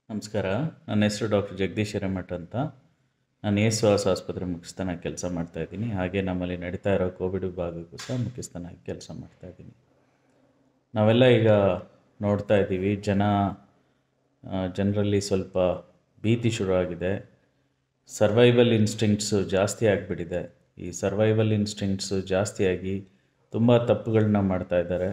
ನಮಸ್ಕಾರ ನನ್ನ ಹೆಸರು ಡಾಕ್ಟರ್ ಜಗದೀಶ್ ಹಿರೇಮಠ ಅಂತ ನಾನು ಎ ಸುಹಾಸ್ ಆಸ್ಪತ್ರೆ ಮುಖ್ಯಸ್ಥನಾಗಿ ಕೆಲಸ ಮಾಡ್ತಾಯಿದ್ದೀನಿ ಹಾಗೆ ನಮ್ಮಲ್ಲಿ ನಡೀತಾ ಇರೋ ಕೋವಿಡ್ ವಿಭಾಗಕ್ಕೂ ಸಹ ಮುಖ್ಯಸ್ಥನಾಗಿ ಕೆಲಸ ಮಾಡ್ತಾಯಿದ್ದೀನಿ ನಾವೆಲ್ಲ ಈಗ ನೋಡ್ತಾ ಇದ್ದೀವಿ ಜನ ಜನರಲ್ಲಿ ಸ್ವಲ್ಪ ಭೀತಿ ಶುರುವಾಗಿದೆ ಸರ್ವೈವಲ್ ಇನ್ಸ್ಟಿಂಕ್ಟ್ಸು ಜಾಸ್ತಿ ಆಗಿಬಿಟ್ಟಿದೆ ಈ ಸರ್ವೈವಲ್ ಇನ್ಸ್ಟಿಂಕ್ಟ್ಸು ಜಾಸ್ತಿಯಾಗಿ ತುಂಬ ತಪ್ಪುಗಳನ್ನ ಮಾಡ್ತಾ ಇದ್ದಾರೆ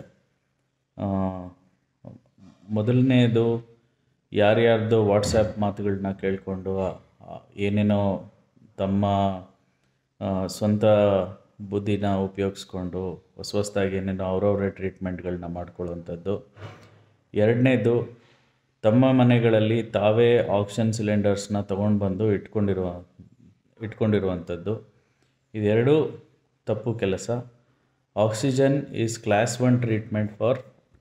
ಮೊದಲನೇದು ಯಾರ್ಯಾರ್ದೋ ವಾಟ್ಸಪ್ ಮಾತುಗಳನ್ನ ಕೇಳಿಕೊಂಡು ಏನೇನೋ ತಮ್ಮ ಆ, ಸ್ವಂತ ಬುದ್ಧಿನ ಉಪಯೋಗಿಸ್ಕೊಂಡು ಹೊಸ ಹೊಸದಾಗಿ ಏನೇನೋ ಅವರವರೇ ಟ್ರೀಟ್ಮೆಂಟ್ಗಳನ್ನ ಮಾಡ್ಕೊಳ್ಳುವಂಥದ್ದು ಎರಡನೇದು ತಮ್ಮ ಮನೆಗಳಲ್ಲಿ ತಾವೇ ಆಕ್ಸಿಜನ್ ಸಿಲಿಂಡರ್ಸ್ನ ತೊಗೊಂಡು ಬಂದು ಇಟ್ಕೊಂಡಿರುವ ಇಟ್ಕೊಂಡಿರುವಂಥದ್ದು ಇದೆರಡೂ ತಪ್ಪು ಕೆಲಸ oxygen is class one treatment for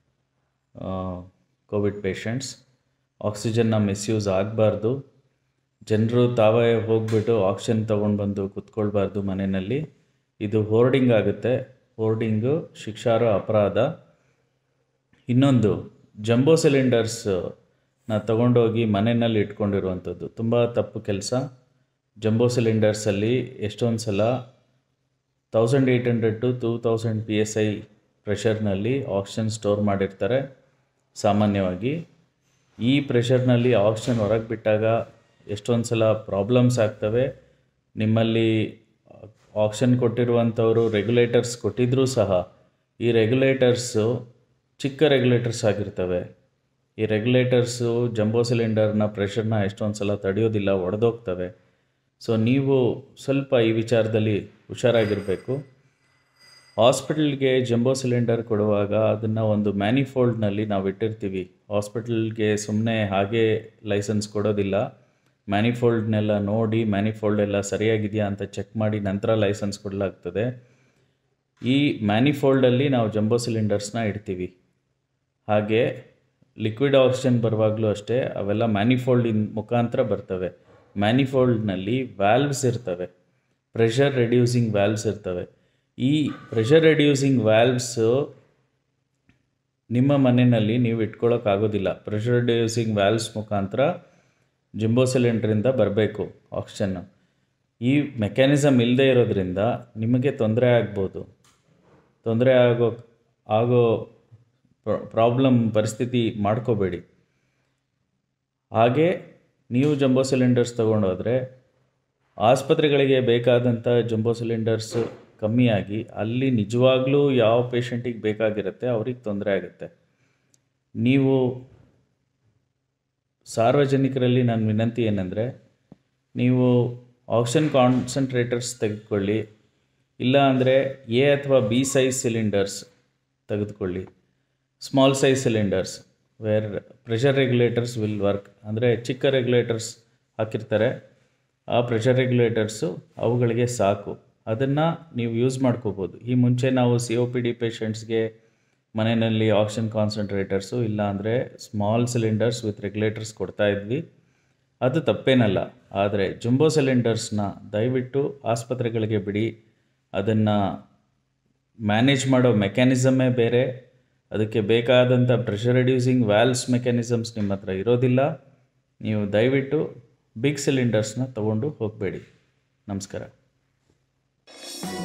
covid patients ಆಕ್ಸಿಜನ್ನ ಮಿಸ್ಯೂಸ್ ಆಗಬಾರ್ದು ಜನರು ತಾವೇ ಹೋಗ್ಬಿಟ್ಟು ಆಕ್ಸಿಜನ್ ತೊಗೊಂಡು ಬಂದು ಕುತ್ಕೊಳ್ಬಾರ್ದು ಮನೆಯಲ್ಲಿ ಇದು ಹೋರ್ಡಿಂಗ್ ಆಗುತ್ತೆ ಹೋರ್ಡಿಂಗು ಶಿಕ್ಷಾರ್ಹ ಅಪರಾಧ ಇನ್ನೊಂದು ಜಂಬೋ ಸಿಲಿಂಡರ್ಸ್ನ ತಗೊಂಡೋಗಿ ಮನೆಯಲ್ಲಿ ಇಟ್ಕೊಂಡಿರುವಂಥದ್ದು ತುಂಬ ತಪ್ಪು ಕೆಲಸ ಜಂಬೋ ಸಿಲಿಂಡರ್ಸಲ್ಲಿ ಎಷ್ಟೊಂದು ಸಲ thousand eight hundred to two thousand P S I ಪ್ರೆಷರ್ನಲ್ಲಿ ಆಕ್ಸಿಜನ್ ಸ್ಟೋರ್ ಮಾಡಿರ್ತಾರೆ ಸಾಮಾನ್ಯವಾಗಿ ಈ ಪ್ರೆಷರ್ನಲ್ಲಿ ಆಕ್ಸಿಜನ್ ಹೊರಗೆ ಬಿಟ್ಟಾಗ ಎಷ್ಟೊಂದು ಸಲ ಪ್ರಾಬ್ಲಮ್ಸ್ ಆಗ್ತವೆ ನಿಮ್ಮಲ್ಲಿ ಆಕ್ಸಿಜನ್ ಕೊಟ್ಟಿರುವಂಥವರು ರೆಗ್ಯುಲೇಟರ್ಸ್ ಕೊಟ್ಟಿದ್ರೂ ಸಹ ಈ ರೆಗ್ಯುಲೇಟರ್ಸು ಚಿಕ್ಕ ರೆಗ್ಯುಲೇಟರ್ಸ್ ಆಗಿರ್ತವೆ ಈ ರೆಗ್ಯುಲೇಟರ್ಸು ಜಂಬೋ ಸಿಲಿಂಡರ್ನ ಪ್ರೆಷರ್ನ ಎಷ್ಟೊಂದು ಸಲ ತಡೆಯೋದಿಲ್ಲ ಒಡೆದೋಗ್ತವೆ ಸೊ ನೀವು ಸ್ವಲ್ಪ ಈ ವಿಚಾರದಲ್ಲಿ ಹುಷಾರಾಗಿರಬೇಕು ಹಾಸ್ಪಿಟಲ್ಗೆ ಜಂಬೋ ಸಿಲಿಂಡರ್ ಕೊಡುವಾಗ ಅದನ್ನು ಒಂದು ಮ್ಯಾನಿಫೋಲ್ಡ್ನಲ್ಲಿ ನಾವು ಇಟ್ಟಿರ್ತೀವಿ ಹಾಸ್ಪಿಟಲ್ಗೆ ಸುಮ್ಮನೆ ಹಾಗೆ ಲೈಸೆನ್ಸ್ ಕೊಡೋದಿಲ್ಲ ಮ್ಯಾನಿಫೋಲ್ಡ್ನೆಲ್ಲ ನೋಡಿ ಮ್ಯಾನಿಫೋಲ್ಡ್ ಎಲ್ಲ ಸರಿಯಾಗಿದೆಯಾ ಅಂತ ಚೆಕ್ ಮಾಡಿ ನಂತರ ಲೈಸೆನ್ಸ್ ಕೊಡಲಾಗ್ತದೆ ಈ ಮ್ಯಾನಿಫೋಲ್ಡಲ್ಲಿ ನಾವು ಜಂಬೋ ಸಿಲಿಂಡರ್ಸ್ನ ಇಡ್ತೀವಿ ಹಾಗೆ ಲಿಕ್ವಿಡ್ ಆಕ್ಸಿಜನ್ ಬರುವಾಗಲೂ ಅಷ್ಟೇ ಅವೆಲ್ಲ ಮ್ಯಾನಿಫೋಲ್ಡಿನ ಮುಖಾಂತರ ಬರ್ತವೆ ಮ್ಯಾನಿಫೋಲ್ಡ್ನಲ್ಲಿ ವ್ಯಾಲ್ವ್ಸ್ ಇರ್ತವೆ ಪ್ರೆಷರ್ ರೆಡ್ಯೂಸಿಂಗ್ ವ್ಯಾಲ್ವ್ಸ್ ಇರ್ತವೆ ಈ ಪ್ರೆಷರ್ ರೆಡ್ಯೂಸಿಂಗ್ ವ್ಯಾಲ್ವ್ಸು ನಿಮ್ಮ ಮನೆಯಲ್ಲಿ ನೀವು ಇಟ್ಕೊಳ್ಳೋಕ್ಕಾಗೋದಿಲ್ಲ ಪ್ರೆಷರ್ ರೆಡ್ಯೂಸಿಂಗ್ ವ್ಯಾಲ್ವ್ಸ್ ಮುಖಾಂತರ ಜಿಂಬೋ ಸಿಲಿಂಡ್ರಿಂದ ಬರಬೇಕು ಆಕ್ಸಿಜನ್ನು ಈ ಮೆಕ್ಯಾನಿಸಮ್ ಇಲ್ಲದೆ ಇರೋದ್ರಿಂದ ನಿಮಗೆ ತೊಂದರೆ ಆಗ್ಬೋದು ತೊಂದರೆ ಆಗೋ ಆಗೋ ಪ್ರಾಬ್ಲಮ್ ಪರಿಸ್ಥಿತಿ ಮಾಡ್ಕೋಬೇಡಿ ಹಾಗೆ ನೀವು ಜಂಬೋ ಸಿಲಿಂಡರ್ಸ್ ತೊಗೊಂಡೋದ್ರೆ ಆಸ್ಪತ್ರೆಗಳಿಗೆ ಬೇಕಾದಂಥ ಜಂಬೋ ಸಿಲಿಂಡರ್ಸ್ ಕಮ್ಮಿಯಾಗಿ ಅಲ್ಲಿ ನಿಜವಾಗ್ಲೂ ಯಾವ ಪೇಷಂಟಿಗೆ ಬೇಕಾಗಿರುತ್ತೆ ಅವ್ರಿಗೆ ತೊಂದರೆ ಆಗುತ್ತೆ ನೀವು ಸಾರ್ವಜನಿಕರಲ್ಲಿ ನನ್ನ ವಿನಂತಿ ಏನಂದರೆ ನೀವು ಆಕ್ಸಿಜನ್ ಕಾನ್ಸಂಟ್ರೇಟರ್ಸ್ ತೆಗೆದುಕೊಳ್ಳಿ ಇಲ್ಲ ಅಂದರೆ ಎ ಅಥವಾ ಬಿ ಸೈಜ್ ಸಿಲಿಂಡರ್ಸ್ ತೆಗೆದುಕೊಳ್ಳಿ small size cylinders where pressure regulators will work ಅಂದರೆ ಚಿಕ್ಕ ರೆಗ್ಯುಲೇಟರ್ಸ್ ಹಾಕಿರ್ತಾರೆ ಆ ಪ್ರೆಷರ್ ರೆಗ್ಯುಲೇಟರ್ಸು ಅವುಗಳಿಗೆ ಸಾಕು ಅದನ್ನು ನೀವು ಯೂಸ್ ಮಾಡ್ಕೋಬೋದು ಈ ಮುಂಚೆ ನಾವು ಸಿ ಒ ಪಿ ಡಿ ಪೇಷಂಟ್ಸ್ಗೆ ಮನೆಯಲ್ಲಿ ಆಕ್ಸಿಜನ್ ಕಾನ್ಸಂಟ್ರೇಟರ್ಸು ಇಲ್ಲ ಅಂದರೆ ಸ್ಮಾಲ್ ಸಿಲಿಂಡರ್ಸ್ ವಿತ್ ರೆಗ್ಯುಲೇಟರ್ಸ್ ಕೊಡ್ತಾ ಇದ್ವಿ ಅದು ತಪ್ಪೇನಲ್ಲ ಆದರೆ ಜಂಬೋ ಸಿಲಿಂಡರ್ಸ್ನ ದಯವಿಟ್ಟು ಆಸ್ಪತ್ರೆಗಳಿಗೆ ಬಿಡಿ ಅದನ್ನು ಮ್ಯಾನೇಜ್ ಮಾಡೋ ಮೆಕ್ಯಾನಿಸಮೇ ಬೇರೆ ಅದಕ್ಕೆ ಬೇಕಾದಂಥ ಪ್ರೆಷರ್ ರೆಡ್ಯೂಸಿಂಗ್ ವ್ಯಾಲ್ವ್ಸ್ ಮೆಕ್ಯಾನಿಸಮ್ಸ್ ನಿಮ್ಮ ಹತ್ರ ಇರೋದಿಲ್ಲ ನೀವು ದಯವಿಟ್ಟು ಬಿಗ್ ಸಿಲಿಂಡರ್ಸ್ನ ತೊಗೊಂಡು ಹೋಗಬೇಡಿ ನಮಸ್ಕಾರ